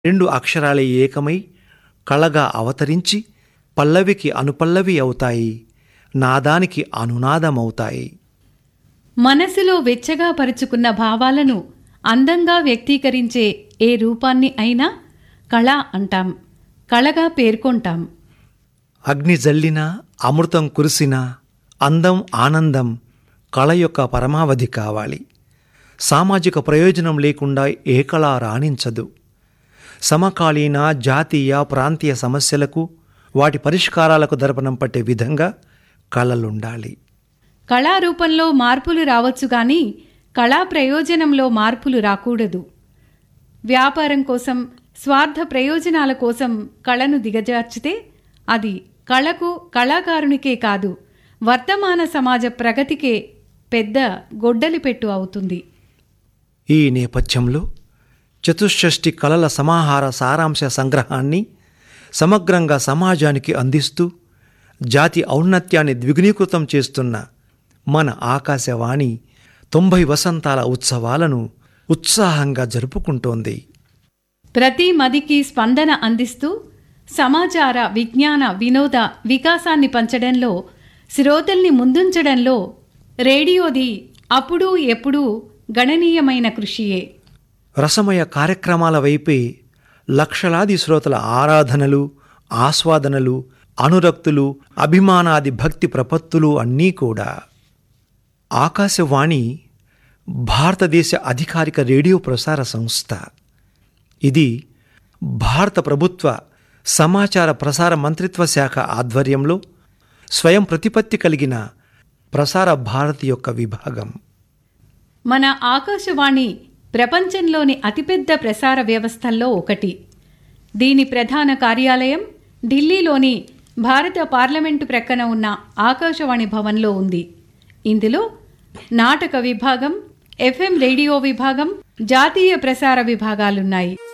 రెండు అక్షరాలే ఏకమై కళగా అవతరించి పల్లవికి అనుపల్లవి అవుతాయి నాదానికి అనునాదమవుతాయి మనసులో వెచ్చగా పరుచుకున్న భావాలను అందంగా వ్యక్తీకరించే ఏ రూపాన్ని అయినా కళ అంటాం కళగా పేర్కొంటాం అగ్ని జల్లినా అమృతం కురిసినా అందం ఆనందం కళ యొక్క పరమావధి కావాలి సామాజిక ప్రయోజనం లేకుండా ఏ కళ రాణించదు సమకాలీన జాతీయ ప్రాంతీయ సమస్యలకు వాటి పరిష్కారాలకు దర్పణం పట్టే విధంగా కళలుండాలి కళారూపంలో మార్పులు రావచ్చు గాని కళా ప్రయోజనంలో మార్పులు రాకూడదు వ్యాపారం కోసం స్వార్థ ప్రయోజనాల కోసం కళను దిగజార్చితే అది కళకు కళాకారునికే కాదు వర్తమాన సమాజ ప్రగతికే పెద్ద గొడ్డలిపెట్టు అవుతుంది ఈ నేపథ్యంలో చతుషష్ఠి కళల సమాహార సారాంశ సంగ్రహాన్ని సమగ్రంగా సమాజానికి అందిస్తూ జాతి ఔన్నత్యాన్ని ద్విగుణీకృతం చేస్తున్న మన ఆకాశవాణి తొంభై వసంతాల ఉత్సవాలను ఉత్సాహంగా జరుపుకుంటోంది ప్రతి మదికి స్పందన అందిస్తూ సమాచార విజ్ఞాన వినోద వికాసాన్ని పంచడంలో శ్రోతల్ని ముందుంచడంలో రేడియోది అప్పుడు ఎప్పుడూ గణనీయమైన కృషియే రసమయ కార్యక్రమాల వైపే లక్షలాది శ్రోతల ఆరాధనలు ఆస్వాదనలు అనురక్తులు అభిమానాది భక్తి ప్రపత్తులు అన్నీ కూడా ఆకాశవాణి భారతదేశ అధికారిక రేడియో ప్రసార సంస్థ ఇది భారత ప్రభుత్వ సమాచార ప్రసార మంత్రిత్వ శాఖ ఆధ్వర్యంలో స్వయం ప్రతిపత్తి కలిగిన ప్రసార భారతి యొక్క విభాగం మన ఆకాశవాణి ప్రపంచంలోని అతిపెద్ద ప్రసార వ్యవస్థల్లో ఒకటి దీని ప్రధాన కార్యాలయం ఢిల్లీలోని భారత పార్లమెంటు ప్రక్కన ఉన్న ఆకాశవాణి భవన్లో ఉంది ఇందులో నాటక విభాగం ఎఫ్ఎం రేడియో విభాగం జాతీయ ప్రసార విభాగాలున్నాయి